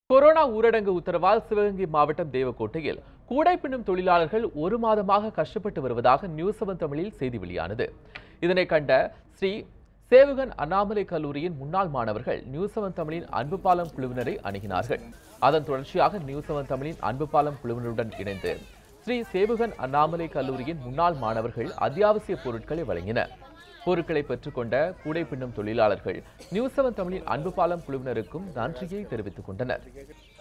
corona ஊரடங்கு உத்தரவால் சிவகங்கை மாவட்டம் தேவக்கோட்டையில் கூடை பின்னும் தொழிலாளர்கள் ஒரு மாதமாக கஷ்டப்பட்டு வருவதாக நியூஸ் செவன் தமிழில் செய்தி வெளியானது இதனை கண்ட ஸ்ரீ சேவகன் அண்ணாமலை கல்லூரியின் முன்னாள் மாணவர்கள் நியூஸ் செவன் தமிழின் அன்பு பாலம் குழுவினரை அணுகினார்கள் அதன் தொடர்ச்சியாக நியூஸ் செவன் தமிழின் அன்பு பாலம் குழுவினருடன் இணைந்து ஸ்ரீ சேவகன் அண்ணாமலை கல்லூரியின் முன்னாள் மாணவர்கள் அத்தியாவசிய பொருட்களை வழங்கினர் பொருட்களை பெற்றுக்கொண்ட கூடை பின்னும் தொழிலாளர்கள் நியூஸ் செவன் தமிழின் அன்பு பாலம் குழுவினருக்கும் நன்றியை தெரிவித்துக் கொண்டனர்